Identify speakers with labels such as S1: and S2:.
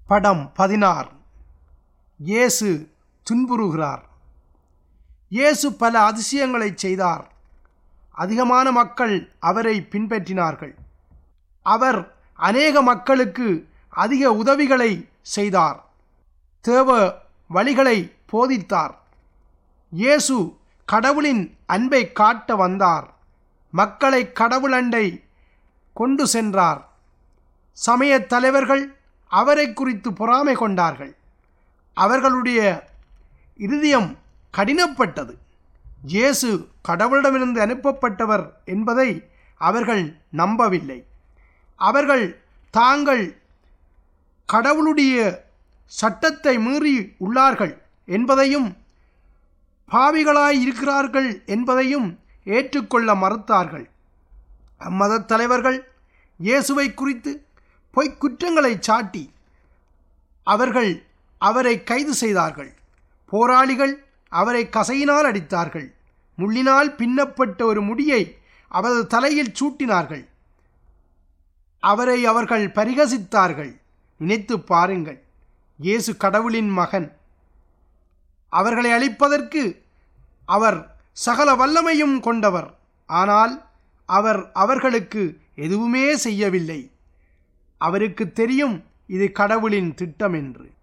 S1: படம் பதினாறு இயேசு துன்புறுகிறார் இயேசு பல அதிசயங்களைச் செய்தார் அதிகமான மக்கள் அவரை பின்பற்றினார்கள் அவர் அநேக மக்களுக்கு அதிக உதவிகளை செய்தார் தேவ வழிகளை போதித்தார் இயேசு கடவுளின் அன்பை காட்ட வந்தார் மக்களை கடவுள் அண்டை கொண்டு சென்றார் சமயத் தலைவர்கள் அவரை குறித்து பொறாமை கொண்டார்கள் அவர்களுடைய இருதயம் கடினப்பட்டது இயேசு கடவுளிடமிருந்து அனுப்பப்பட்டவர் என்பதை அவர்கள் நம்பவில்லை அவர்கள் தாங்கள் கடவுளுடைய சட்டத்தை மீறி உள்ளார்கள் என்பதையும் பாவிகளாய் இருக்கிறார்கள் என்பதையும் ஏற்றுக்கொள்ள மறுத்தார்கள் அம்மதத் தலைவர்கள் இயேசுவை குறித்து பொய்க் குற்றங்களை சாட்டி அவர்கள் அவரை கைது செய்தார்கள் போராளிகள் அவரை கசையினால் அடித்தார்கள் முள்ளினால் பின்னப்பட்ட ஒரு முடியை அவரது தலையில் சூட்டினார்கள் அவரை அவர்கள் பரிகசித்தார்கள் நினைத்து பாருங்கள் இயேசு கடவுளின் மகன் அவர்களை அழிப்பதற்கு அவர் சகல வல்லமையும் கொண்டவர் ஆனால் அவர் அவர்களுக்கு எதுவுமே செய்யவில்லை அவருக்கு தெரியும் இது கடவுளின் திட்டம் என்று